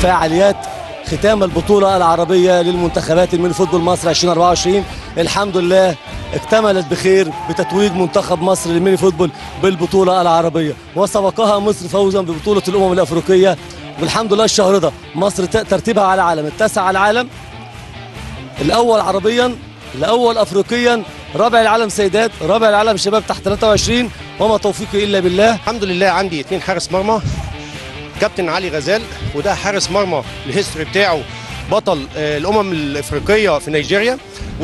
فعاليات ختام البطولة العربية للمنتخبات الميني فوتبول مصر 2024 الحمد لله اكتملت بخير بتتويج منتخب مصر للميني فوتبول بالبطولة العربية وسبقها مصر فوزا ببطولة الأمم الأفريقية والحمد لله الشهر ده مصر ت- ترتيبها على العالم التاسع على العالم الأول عربيا الأول أفريقيا رابع العالم سيدات رابع العالم شباب تحت 23 وما توفيقي إلا بالله الحمد لله عندي اتنين حارس مرمى كابتن علي غزال وده حارس مرمى الهيستوري بتاعه بطل آه، الامم الافريقيه في نيجيريا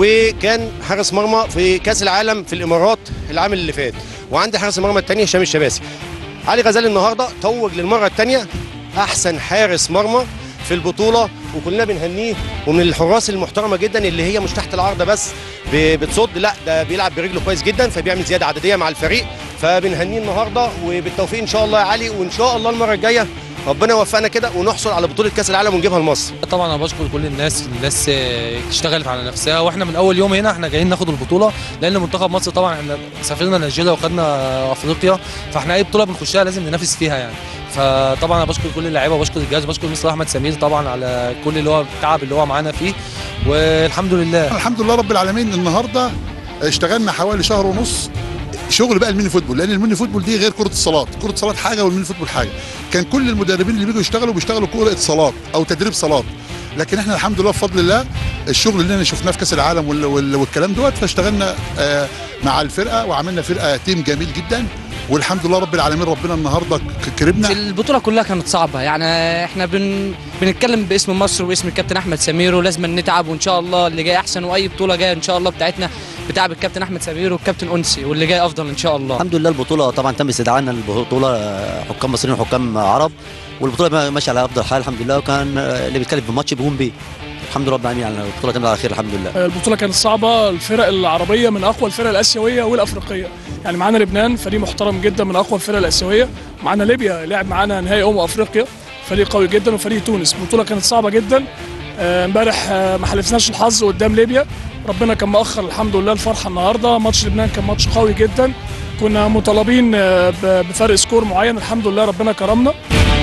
وكان حارس مرمى في كاس العالم في الامارات العام اللي فات وعندي حارس المرمى الثاني هشام الشباسي علي غزال النهارده توج للمره الثانيه احسن حارس مرمى في البطوله وكلنا بنهنيه ومن الحراس المحترمه جدا اللي هي مش تحت العارضه بس ب- بتصد لا ده بيلعب برجله كويس جدا فبيعمل زياده عدديه مع الفريق فبنهنيه النهارده وبالتوفيق ان شاء الله يا علي وان شاء الله المره الجايه ربنا يوفقنا كده ونحصل على بطوله كاس العالم ونجيبها لمصر طبعا انا بشكر كل الناس الناس آه، اشتغلت على نفسها واحنا من اول يوم هنا احنا جايين ناخد البطوله لان منتخب مصر طبعا احنا سافرنا نيجيريا وخدنا افريقيا فاحنا اي بطوله بنخشها لازم ننافس فيها يعني فطبعا انا بشكر كل اللعيبه وبشكر الجهاز وبشكر مستر احمد سمير طبعا على كل اللي هو التعب اللي هو معانا فيه والحمد لله الحمد لله رب العالمين النهارده اشتغلنا حوالي شهر ونص شغل بقى الميني فوتبول لان الميني فوتبول دي غير كره الصالات كره الصالات حاجه والميني فوتبول حاجه كان كل المدربين اللي بيجوا يشتغلوا بيشتغلوا كره صالات او تدريب صالات لكن احنا الحمد لله بفضل الله الشغل اللي احنا شفناه في كاس العالم وال- وال- والكلام دوت فاشتغلنا آه، مع الفرقه وعملنا فرقه تيم جميل جدا والحمد لله رب العالمين ربنا النهارده ك- كرمنا البطولة كلها كانت صعبة يعني احنا بن... بنتكلم باسم مصر واسم الكابتن احمد سمير ولازم نتعب وان شاء الله اللي جاي احسن واي بطولة جايه ان شاء الله بتاعتنا بتعب الكابتن احمد سمير والكابتن انسي واللي جاي افضل ان شاء الله الحمد لله البطوله طبعا تم استدعائنا البطوله آه، حكام مصريين وحكام عرب والبطوله ماشيه على افضل حال الحمد لله وكان آه، اللي بيتكلم في الماتش بيقوم بيه الحمد لله رب العالمين يعني البطوله تمت على خير الحمد لله البطوله كانت صعبه الفرق العربيه من اقوى الفرق الاسيويه والافريقيه يعني معانا لبنان فريق محترم جدا من اقوى الفرق الاسيويه معانا ليبيا لعب معانا نهائي امم افريقيا فريق قوي جدا وفريق تونس البطوله كانت صعبه جدا آه، امبارح آه، ما حلفناش الحظ قدام ليبيا ربنا كان مأخر الحمد لله الفرحه النهارده ماتش لبنان كان ماتش قوي جدا كنا مطالبين آه، ب- بفرق سكور معين الحمد لله ربنا كرمنا